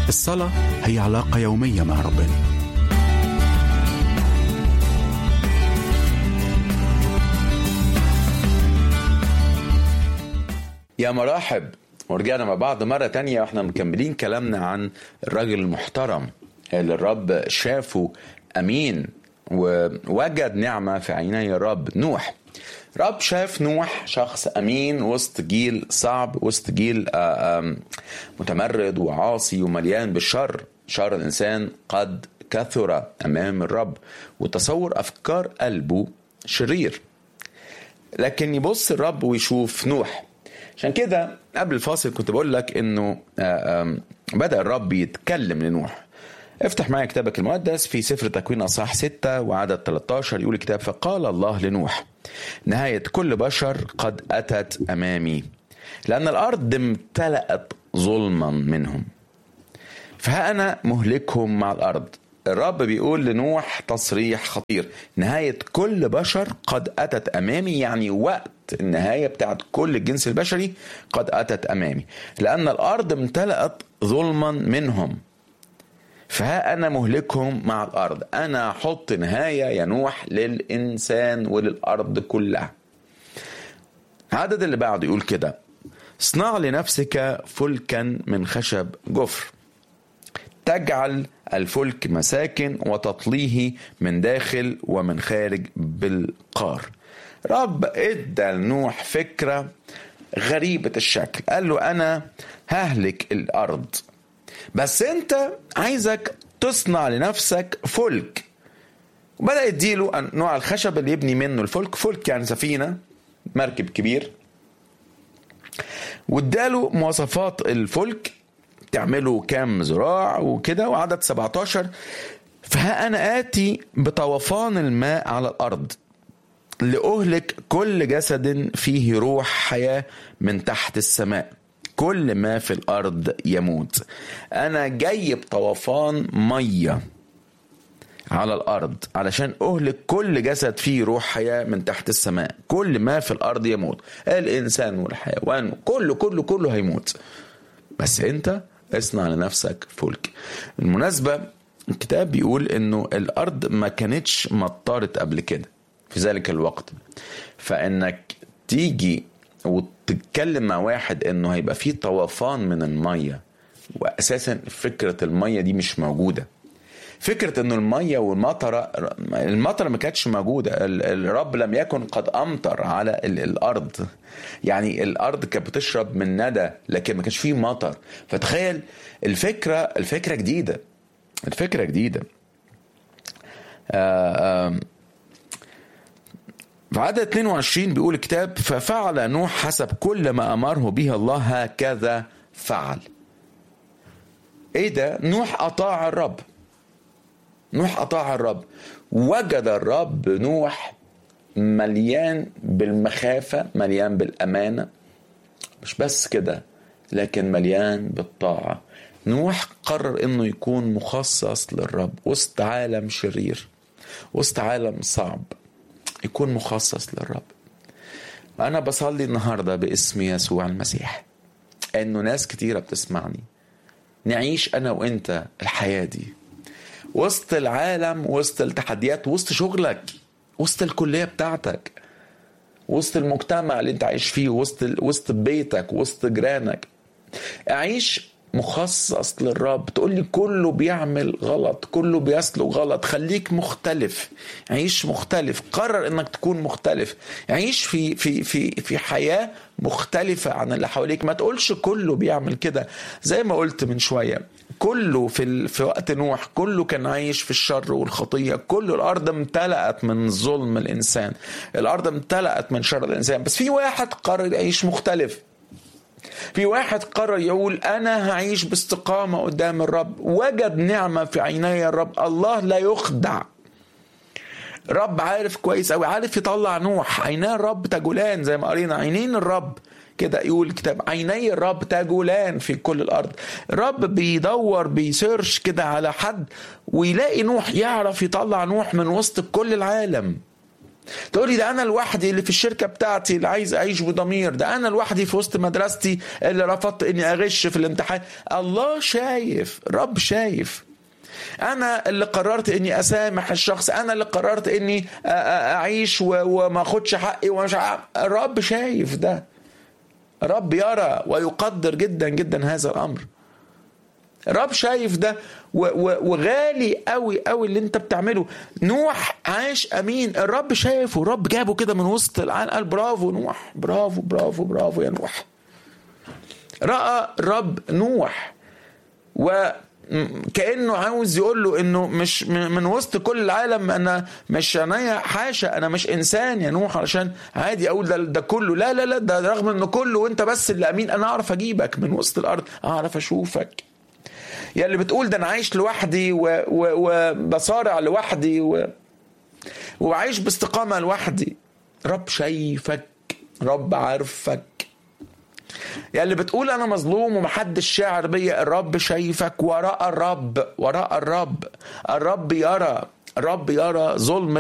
الصلاة هي علاقة يومية مع ربنا يا مرحب ورجعنا مع بعض مرة تانية واحنا مكملين كلامنا عن الراجل المحترم اللي الرب شافه أمين ووجد نعمة في عيني الرب نوح رب شاف نوح شخص أمين وسط جيل صعب وسط جيل آه، آم، متمرد وعاصي ومليان بالشر شر الإنسان قد كثر أمام الرب وتصور أفكار قلبه شرير لكن يبص الرب ويشوف نوح عشان كده قبل الفاصل كنت بقول لك انه آه، آم، بدا الرب يتكلم لنوح افتح معايا كتابك المقدس في سفر تكوين اصحاح 6 وعدد 13 يقول الكتاب فقال الله لنوح نهايه كل بشر قد اتت امامي لان الارض امتلأت ظلما منهم فها أنا مهلكهم مع الأرض الرب بيقول لنوح تصريح خطير نهاية كل بشر قد أتت أمامي يعني وقت النهاية بتاعت كل الجنس البشري قد أتت أمامي لأن الأرض امتلأت ظلما منهم فها أنا مهلكهم مع الأرض أنا أحط نهاية يا نوح للإنسان وللأرض كلها العدد اللي بعده يقول كده اصنع لنفسك فلكا من خشب جفر تجعل الفلك مساكن وتطليه من داخل ومن خارج بالقار رب ادى لنوح فكرة غريبة الشكل قال له أنا ههلك الأرض بس أنت عايزك تصنع لنفسك فلك وبدأ يديله نوع الخشب اللي يبني منه الفلك فلك يعني سفينة مركب كبير واداله مواصفات الفلك تعمله كام ذراع وكده وعدد 17 فها أنا آتي بطوفان الماء على الأرض لأهلك كل جسد فيه روح حياة من تحت السماء كل ما في الأرض يموت أنا جاي بطوفان مية على الأرض علشان أهلك كل جسد فيه روح حياة من تحت السماء كل ما في الأرض يموت الإنسان والحيوان كله كله كله هيموت بس أنت اصنع لنفسك فلك بالمناسبة الكتاب بيقول انه الارض ما كانتش مطرت قبل كده في ذلك الوقت فانك تيجي وتتكلم مع واحد انه هيبقى فيه طوفان من المية واساسا فكرة المية دي مش موجودة فكرة انه المية والمطرة المطرة ما كانتش موجودة ال- الرب لم يكن قد امطر على ال- الارض يعني الارض كانت بتشرب من ندى لكن ما كانش فيه مطر فتخيل الفكرة الفكرة جديدة الفكرة جديدة آه، آم، في عدد 22 بيقول الكتاب ففعل نوح حسب كل ما امره به الله هكذا فعل ايه ده نوح اطاع الرب نوح أطاع الرب وجد الرب نوح مليان بالمخافة مليان بالأمانة مش بس كده لكن مليان بالطاعة نوح قرر انه يكون مخصص للرب وسط عالم شرير وسط عالم صعب يكون مخصص للرب انا بصلي النهارده باسم يسوع المسيح انه ناس كتيره بتسمعني نعيش انا وانت الحياه دي وسط العالم وسط التحديات وسط شغلك وسط الكليه بتاعتك وسط المجتمع اللي انت عايش فيه وسط وسط بيتك وسط جيرانك عيش مخصص للرب تقول لي كله بيعمل غلط كله بيسلك غلط خليك مختلف عيش مختلف قرر انك تكون مختلف عيش في في في في حياه مختلفه عن اللي حواليك ما تقولش كله بيعمل كده زي ما قلت من شويه كله في ال... في وقت نوح كله كان عايش في الشر والخطيه كل الارض امتلأت من ظلم الانسان الارض امتلأت من شر الانسان بس في واحد قرر يعيش مختلف في واحد قرر يقول انا هعيش باستقامه قدام الرب وجد نعمه في عيني الرب الله لا يخدع رب عارف كويس قوي عارف يطلع نوح عيني الرب تجولان زي ما قرينا عينين الرب كده يقول الكتاب عيني الرب تجولان في كل الارض الرب بيدور بيسيرش كده على حد ويلاقي نوح يعرف يطلع نوح من وسط كل العالم تقولي ده انا لوحدي اللي في الشركه بتاعتي اللي عايز اعيش بضمير ده انا لوحدي في وسط مدرستي اللي رفضت اني اغش في الامتحان الله شايف رب شايف انا اللي قررت اني اسامح الشخص انا اللي قررت اني اعيش وما اخدش حقي ومش الرب شايف ده رب يرى ويقدر جدا جدا هذا الامر رب شايف ده وغالي قوي قوي اللي انت بتعمله نوح عاش امين الرب شايفه الرب جابه كده من وسط العالم قال برافو نوح برافو برافو برافو يا نوح راى الرب نوح و كانه عاوز يقول له انه مش من وسط كل العالم انا مش انا حاشا انا مش انسان يا نوح علشان عادي اقول ده, ده كله لا لا لا ده رغم انه كله وانت بس اللي امين انا اعرف اجيبك من وسط الارض اعرف اشوفك يا اللي بتقول ده انا عايش لوحدي وبصارع لوحدي و... وعايش باستقامه لوحدي رب شايفك رب عارفك يا اللي بتقول انا مظلوم ومحدش شاعر بيا الرب شايفك وراء الرب وراء الرب الرب يرى الرب يرى ظلم